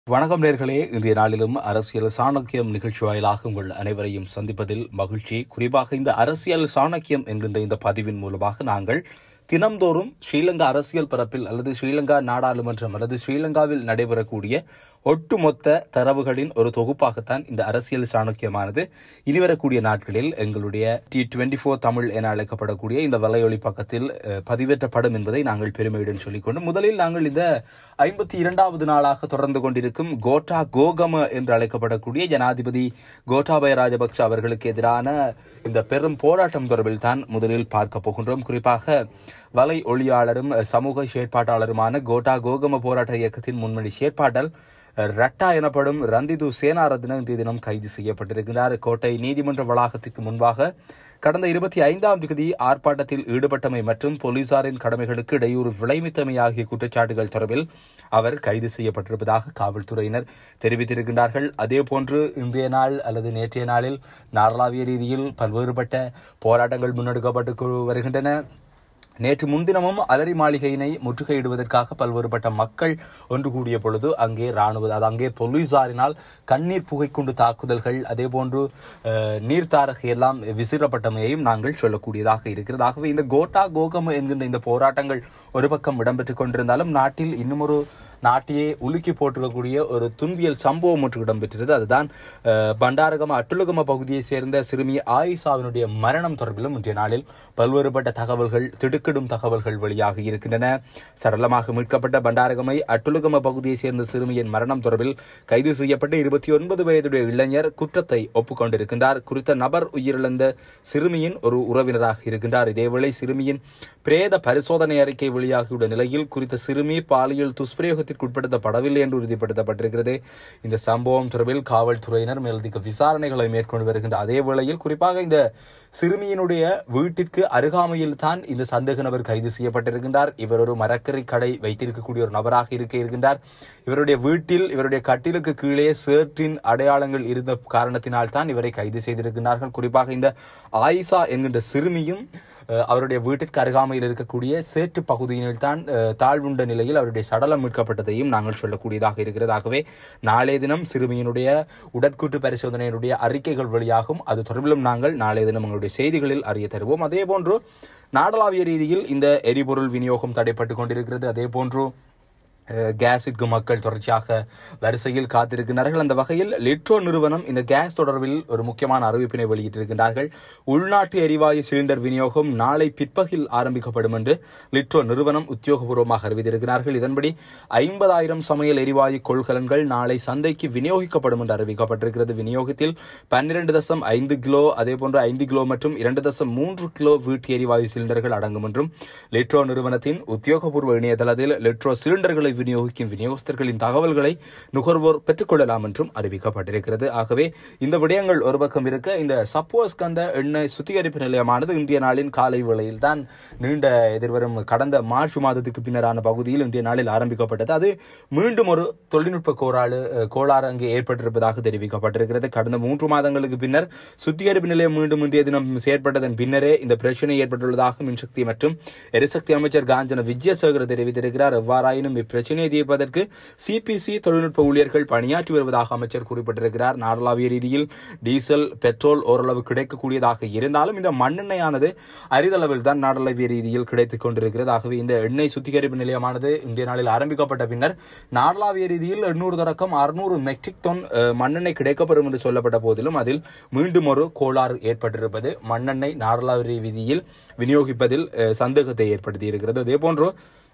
வணக்கம் நேர்களே இன்றைய நாளிலும் அரசியல் சாணக்கியம் நிகழ்ச்சி வாயிலாக உங்கள் அனைவரையும் சந்திப்பதில் மகிழ்ச்சி குறிப்பாக இந்த அரசியல் சாணக்கியம் என்கின்ற இந்த பதிவின் மூலமாக நாங்கள் தினம்தோறும் ஸ்ரீலங்கா அரசியல் பரப்பில் அல்லது ஸ்ரீலங்கா நாடாளுமன்றம் அல்லது ஸ்ரீலங்காவில் நடைபெறக்கூடிய ஒட்டுமொத்த தரவுகளின் ஒரு தொகுப்பாகத்தான் இந்த அரசியல் சாணக்கியமானது இனிவரக்கூடிய நாட்களில் எங்களுடைய டி டுவெண்டி ஃபோர் தமிழ் என அழைக்கப்படக்கூடிய இந்த வலையொலி பக்கத்தில் அஹ், பதிவேற்றப்படும் என்பதை நாங்கள் பெருமையுடன் சொல்லிக்கொண்டு முதலில் நாங்கள் இந்த ஐம்பத்தி இரண்டாவது நாளாக தொடர்ந்து கொண்டிருக்கும் கோட்டா கோகம என்று அழைக்கப்படக்கூடிய ஜனாதிபதி கோட்டாபய ராஜபக்ஷ அவர்களுக்கு எதிரான இந்த பெரும் போராட்டம் தொடர்பில் தான் முதலில் பார்க்க போகின்றோம் குறிப்பாக வலை ஒளியாளரும் அஹ், சமூக செயற்பாட்டாளருமான கோட்டா கோகம போராட்ட இயக்கத்தின் முன்னணி செயற்பாட்டால் அஹ், ரட்டா எனப்படும் ரந்திது சேனாரத்ன இன்றைய தினம் கைது செய்யப்பட்டிருக்கிறார் கோட்டை நீதிமன்ற வளாகத்திற்கு முன்பாக கடந்த இருபத்தி ஐந்தாம் தேதி ஆர்ப்பாட்டத்தில் ஈடுபட்டமை மற்றும் போலீசாரின் கடமைகளுக்கு இடையூறு விளைவித்தமை ஆகிய குற்றச்சாட்டுகள் தொடர்பில் அவர் கைது செய்யப்பட்டிருப்பதாக காவல்துறையினர் தெரிவித்திருக்கின்றார்கள் அதேபோன்று இன்றைய நாள் அல்லது நேற்றைய நாளில் நாடளாவிய ரீதியில் பல்வேறுபட்ட போராட்டங்கள் முன்னெடுக்கப்பட்டு வருகின்றன நேற்று முன்தினமும் அலரி மாளிகையினை முற்றுகையிடுவதற்காக பல்வேறுபட்ட மக்கள் ஒன்று கூடிய பொழுது அங்கே ராணுவ அது அங்கே போலீசாரினால் கண்ணீர் புகைக்குண்டு தாக்குதல்கள் அதேபோன்று அஹ், நீர்த்தாரகை எல்லாம் விசிறப்பட்டமையையும் நாங்கள் சொல்லக்கூடியதாக இருக்கிறது ஆகவே இந்த கோட்டா கோகம் என்கின்ற இந்த போராட்டங்கள் ஒரு பக்கம் இடம்பெற்றுக் கொண்டிருந்தாலும் நாட்டில் இன்னும் ஒரு நாட்டையே உலுக்கி போட்டிருக்கக்கூடிய ஒரு துன்பியல் சம்பவம் ஒன்று இடம்பெற்றது அதுதான் அஹ், பண்டாரகம அட்டுலகம பகுதியை சேர்ந்த சிறுமி ஆயிஷாவினுடைய மரணம் தொடர்பிலும் இன்றைய நாளில் பல்வேறுபட்ட தகவல்கள் திடுக்கிடும் தகவல்கள் வெளியாகி இருக்கின்றன சடலமாக மீட்கப்பட்ட பண்டாரகமை அட்டுலகம பகுதியை சேர்ந்த சிறுமியின் மரணம் தொடர்பில் கைது செய்யப்பட்ட இருபத்தி ஒன்பது வயதுடைய இளைஞர் குற்றத்தை ஒப்புக்கொண்டிருக்கின்றார் குறித்த நபர் உயிரிழந்த சிறுமியின் ஒரு உறவினராக இருக்கின்றார் இதேவேளை சிறுமியின் பிரேத பரிசோதனை அறிக்கை வெளியாகியுள்ள நிலையில் குறித்த சிறுமி பாலியல் துஷ்பிரயோகத்திற்கு உட்படுத்தப்படவில்லை என்று உறுதிப்படுத்தப்பட்டிருக்கிறது இந்த சம்பவம் தொடர்பில் காவல்துறையினர் மேலதிக விசாரணைகளை மேற்கொண்டு வருகின்ற அதே வேளையில் குறிப்பாக இந்த சிறுமியினுடைய வீட்டிற்கு அருகாமையில் தான் இந்த சந்தேக நபர் கைது செய்யப்பட்டிருக்கின்றார் இவர் ஒரு மரக்கறி கடை வைத்திருக்கக்கூடிய ஒரு நபராக இருக்க இருக்கின்றார் இவருடைய வீட்டில் இவருடைய கட்டிலுக்கு கீழே சேற்றின் அடையாளங்கள் இருந்த காரணத்தினால் தான் இவரை கைது செய்திருக்கிறார்கள் குறிப்பாக இந்த ஆயிஷா என்கின்ற சிறுமியும் அஹ், அவருடைய வீட்டிற்கு அருகாமையில் இருக்கக்கூடிய சேற்று பகுதியினில் தான் அஹ், தாழ்வுண்ட நிலையில் அவருடைய சடலம் மீட்கப்பட்டதையும் நாங்கள் சொல்லக்கூடியதாக இருக்கிறது ஆகவே நாளைய தினம் சிறுமியினுடைய உடற்கூற்று பரிசோதனையினுடைய அறிக்கைகள் வெளியாகும் அது தொடர்பிலும் நாங்கள் நாளைய தினம் எங்களுடைய செய்திகளில் அறிய தருவோம் அதே போன்று நாடளாவிய ரீதியில் இந்த எரிபொருள் விநியோகம் தடைப்பட்டு கொண்டிருக்கிறது அதே போன்று அஹ், கேஸிற்கு மக்கள் தொடர்ச்சியாக வரிசையில் காத்திருக்கிறார்கள் அந்த வகையில் லிட்ரோ நிறுவனம் இந்த கேஸ் தொடர்பில் ஒரு முக்கியமான அறிவிப்பினை வெளியிட்டிருக்கின்றார்கள் உள்நாட்டு எரிவாயு சிலிண்டர் விநியோகம் நாளை பிற்பகல் ஆரம்பிக்கப்படும் என்று லிட்ரோ நிறுவனம் உத்தியோகபூர்வமாக அறிவித்திருக்கிறார்கள் இதன்படி ஐம்பதாயிரம் சமையல் எரிவாயு கொள்கலன்கள் நாளை சந்தைக்கு விநியோகிக்கப்படும் என்று அறிவிக்கப்பட்டிருக்கிறது விநியோகத்தில் பன்னிரண்டு தசம் ஐந்து கிலோ அதேபோன்று ஐந்து கிலோ மற்றும் இரண்டு தசம் மூன்று கிலோ வீட்டு எரிவாயு சிலிண்டர்கள் அடங்கும் என்றும் லிட்ரோ நிறுவனத்தின் உத்தியோகபூர்வ இணையதளத்தில் லிட்ரோ சிலிண்டர்களை விநியோகிக்கும் விநியோகஸ்தர்களின் தகவல்களை நுகர்வோர் பெற்றுக்கொள்ளலாம் என்றும் அறிவிக்கப்பட்டிருக்கிறது ஆகவே இந்த விடயங்கள் ஒரு பக்கம் இருக்க இந்த சப்போஸ் கந்த எண்ணெய் சுத்திகரிப்பு நிலையமானது இன்றைய நாளின் காலை வேளையில் தான் நீண்ட எதிர்வரும் கடந்த மார்ச் மாதத்துக்கு பின்னரான பகுதியில் இன்றைய நாளில் ஆரம்பிக்கப்பட்டது அது மீண்டும் ஒரு தொழில்நுட்ப கோளாறு அஹ், கோளாறு அங்கே ஏற்பட்டிருப்பதாக தெரிவிக்கப்பட்டிருக்கிறது கடந்த மூன்று மாதங்களுக்கு பின்னர் சுத்திகரிப்பு நிலையம் மீண்டும் இன்றைய தினம் செயற்பட்டதன் பின்னரே இந்த பிரச்சனை ஏற்பட்டுள்ளதாக மின்சக்தி மற்றும் எரிசக்தி அமைச்சர் காஞ்சன விஜயசேகர் தெரிவித்திருக்கிறார் எவ்வாறாயினும் இப்பிரச்சனையை தீர்ப்பதற்கு சிபிசி தொழில்நுட்ப ஊழியர்கள் பணியாற்றி வருவதாக அமைச்சர் குறிப்பிட்டிருக்கிறார் நாடளாவிய ரீதியில் டீசல் பெட்ரோல் ஓரளவு கிடைக்கக்கூடியதாக இருந்தாலும் இந்த மண்ணெண்ணெயானது அரிதளவில் தான் நாடளாவிய ரீதியில் கிடைத்துக் கொண்டிருக்கிறது ஆகவே இந்த எண்ணெய் சுத்திகரிப்பு நிலையமானது இன்றைய நாளில் ஆரம்பிக்கப்பட்ட பின்னர் நாடளாவிய ரீதியில் எண்ணூறு தொடக்கம் அறுநூறு மெட்ரிக் டன் அஹ், மண்ணெண்ணெய் கிடைக்கப்படும் என்று சொல்லப்பட்ட போதிலும் அதில் மீண்டும் ஒரு கோளாறு ஏற்பட்டிருப்பது மண்ணெண்ணெய் நாடளாவிய ரீதியில் விநியோகிப்பதில் அஹ், சந்தேகத்தை ஏற்படுத்தி இருக்கிறது அதேபோன்று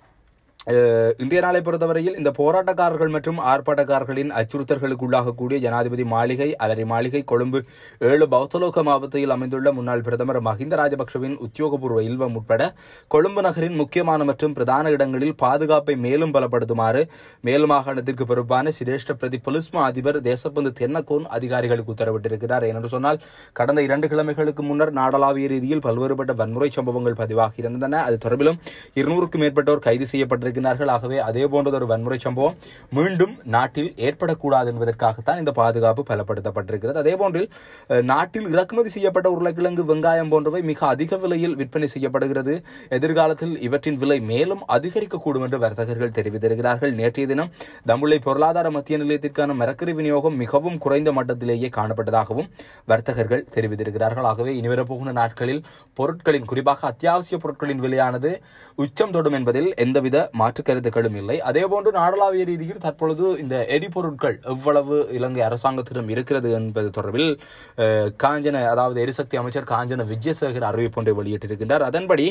அஹ், இன்றைய நாளை பொறுத்தவரையில் இந்த போராட்டக்காரர்கள் மற்றும் ஆர்ப்பாட்டக்காரர்களின் அச்சுறுத்தல்களுக்கு உள்ளாகக்கூடிய ஜனாதிபதி மாளிகை அலரி மாளிகை கொழும்பு ஏழு பௌத்தலோக மாவட்டத்தில் அமைந்துள்ள முன்னாள் பிரதமர் மஹிந்த ராஜபக்சவின் உத்தியோகபூர்வ இல்வம் உட்பட கொழும்பு நகரின் முக்கியமான மற்றும் பிரதான இடங்களில் பாதுகாப்பை மேலும் பலப்படுத்துமாறு மேல் மாகாணத்திற்கு பொறுப்பான சிரேஷ்ட பிரதி பொலிஸ் மா அதிபர் தேசப்பந்து தென்னகோன் அதிகாரிகளுக்கு உத்தரவிட்டிருக்கிறார் ஏனென்று சொன்னால் கடந்த இரண்டு கிழமைகளுக்கு முன்னர் நாடளாவிய ரீதியில் பல்வேறுபட்ட வன்முறை சம்பவங்கள் பதிவாகி இருந்தன அது தொடர்பிலும் இருநூறுக்கும் மேற்பட்டோர் கைது செய்யப்பட்டிருக்கிறார் தெரிவித்திருக்கிறார்கள் ஆகவே அதே போன்றதொரு வன்முறை சம்பவம் மீண்டும் நாட்டில் ஏற்படக்கூடாது என்பதற்காகத்தான் இந்த பாதுகாப்பு பலப்படுத்தப்பட்டிருக்கிறது அதே போன்றில் அஹ், நாட்டில் இறக்குமதி செய்யப்பட்ட உருளைக்கிழங்கு வெங்காயம் போன்றவை மிக அதிக விலையில் விற்பனை செய்யப்படுகிறது எதிர்காலத்தில் இவற்றின் விலை மேலும் அதிகரிக்கக்கூடும் என்று வர்த்தகர்கள் தெரிவித்திருக்கிறார்கள் நேற்றைய தினம் தம்புள்ளை பொருளாதார மத்திய நிலையத்திற்கான மரக்கறி விநியோகம் மிகவும் குறைந்த மட்டத்திலேயே காணப்பட்டதாகவும் வர்த்தகர்கள் தெரிவித்திருக்கிறார்கள் ஆகவே இனிவரப்போகிற நாட்களில் பொருட்களின் குறிப்பாக அத்தியாவசிய பொருட்களின் விலையானது உச்சம் தொடும் என்பதில் எந்தவித மாற்று கருத்துக்களும் இல்லை அதேபோன்று நாடளாவிய ரீதியில் தற்பொழுது இந்த எரிபொருட்கள் எவ்வளவு இலங்கை அரசாங்கத்திடம் இருக்கிறது என்பது தொடர்பில் அஹ், காஞ்சன அதாவது எரிசக்தி அமைச்சர் காஞ்சன விஜயசேகர் அறிவிப்பொன்றை வெளியிட்டிருக்கின்றார் அதன்படி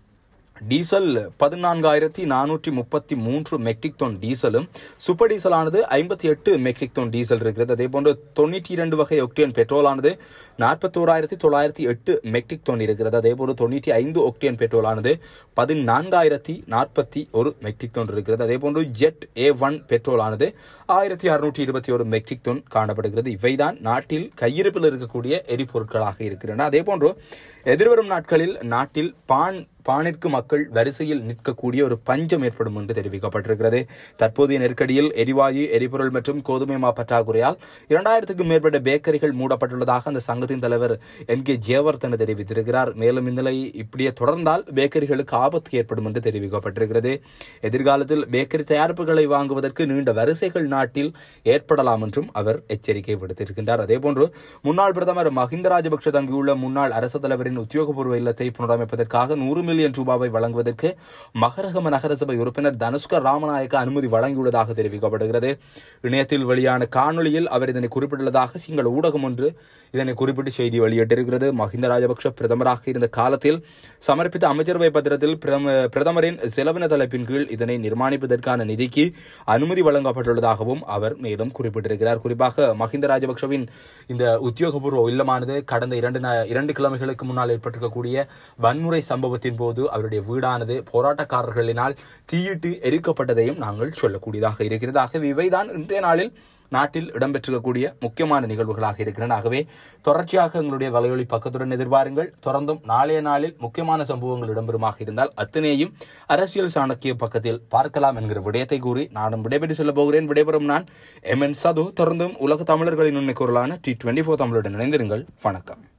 டீசல் பதினான்காயிரத்தி நானூற்றி முப்பத்தி மூன்று மெட்ரிக் டன் டீசலும் சூப்பர் டீசலானது ஐம்பத்தி எட்டு மெட்ரிக் டன் டீசல் இருக்கிறது அதே போன்று தொண்ணூற்றி இரண்டு வகை ஒக்டேன் பெட்ரோலானது நாற்பத்தோராயிரத்தி தொள்ளாயிரத்தி எட்டு மெட்ரிக் டன் இருக்கிறது அதே போன்று தொண்ணூற்றி ஐந்து ஒக்டேன் பெட்ரோலானது பதினான்காயிரத்தி நாற்பத்தி ஒரு மெட்ரிக் டன் இருக்கிறது அதே போன்று ஜெட் ஏ ஒன் பெட்ரோலானது ஆயிரத்தி அறுநூற்றி இருபத்தி ஒரு மெட்ரிக் டன் காணப்படுகிறது இவைதான் நாட்டில் கையிருப்பில் இருக்கக்கூடிய எரிபொருட்களாக இருக்கின்றன அதே போன்று எதிர்வரும் நாட்களில் நாட்டில் பான் பானிற்கு மக்கள் வரிசையில் நிற்கக்கூடிய ஒரு பஞ்சம் ஏற்படும் என்று தெரிவிக்கப்பட்டிருக்கிறது தற்போதைய நெருக்கடியில் எரிவாயு எரிபொருள் மற்றும் கோதுமை மா பற்றாக்குறையால் இரண்டாயிரத்துக்கும் மேற்பட்ட பேக்கரிகள் மூடப்பட்டுள்ளதாக அந்த சங்கத்தின் தலைவர் என் கே ஜெயவர்தன தெரிவித்திருக்கிறார் மேலும் இந்த நிலை இப்படியே தொடர்ந்தால் பேக்கரிகளுக்கு ஆபத்து ஏற்படும் என்று தெரிவிக்கப்பட்டிருக்கிறது எதிர்காலத்தில் பேக்கரி தயாரிப்புகளை வாங்குவதற்கு நீண்ட வரிசைகள் நாட்டில் ஏற்படலாம் என்றும் அவர் எச்சரிக்கை விடுத்திருக்கின்றார் அதேபோன்று முன்னாள் பிரதமர் மஹிந்த ராஜபக்ஷ தங்கியுள்ள முன்னாள் அரசு தலைவரின் உத்தியோகபூர்வ இல்லத்தை புனரமைப்பதற்காக நூறு மில்லியன் ரூபாவை வழங்குவதற்கு மகரகம நகரசபை உறுப்பினர் தனுஷ்கர் ராமநாயக்க அனுமதி வழங்கியுள்ளதாக தெரிவிக்கப்படுகிறது இணையத்தில் வெளியான காணொளியில் அவர் இதனை குறிப்பிட்டுள்ளதாக சிங்கள ஊடகம் ஒன்று இதனை குறிப்பிட்டு செய்தி வெளியிட்டிருக்கிறது மஹிந்த ராஜபக்ஷ பிரதமராக இருந்த காலத்தில் சமர்ப்பித்த அமைச்சரவை பத்திரத்தில் பிரதம- பிரதமரின் செலவின தலைப்பின் கீழ் இதனை நிர்மாணிப்பதற்கான நிதிக்கு அனுமதி வழங்கப்பட்டுள்ளதாகவும் அவர் மேலும் குறிப்பிட்டிருக்கிறார் குறிப்பாக மஹிந்த ராஜபக்ஷவின் இந்த உத்தியோகபூர்வ இல்லமானது கடந்த இரண்டு நா- இரண்டு கிழமைகளுக்கு முன்னால் ஏற்பட்டிருக்கக்கூடிய வன்முறை சம்பவத்தின் போது அவருடைய வீடானது போராட்டக்காரர்களினால் தீயிட்டு எரிக்கப்பட்டதையும் நாங்கள் சொல்லக்கூடியதாக இருக்கிறது ஆகவே இவைதான் இன்றைய நாளில் நாட்டில் இடம்பெற்றிருக்கக்கூடிய முக்கியமான நிகழ்வுகளாக இருக்கின்றன ஆகவே தொடர்ச்சியாக எங்களுடைய வலையொலி பக்கத்துடன் எதிர்பாருங்கள் தொடர்ந்தும் நாளைய நாளில் முக்கியமான சம்பவங்கள் இடம்பெறுமாக இருந்தால் அத்தனையும் அரசியல் சாணக்கிய பக்கத்தில் பார்க்கலாம் என்கிற விடயத்தை கூறி நானும் விடைபெற்று செல்ல போகிறேன் விடைபெறும் நான் எம் என் சது தொடர்ந்தும் உலக தமிழர்களின் உண்மை குரலான டி டுவெண்டி ஃபோர் தமிழுடன் இணைந்திருங்கள் வணக்கம்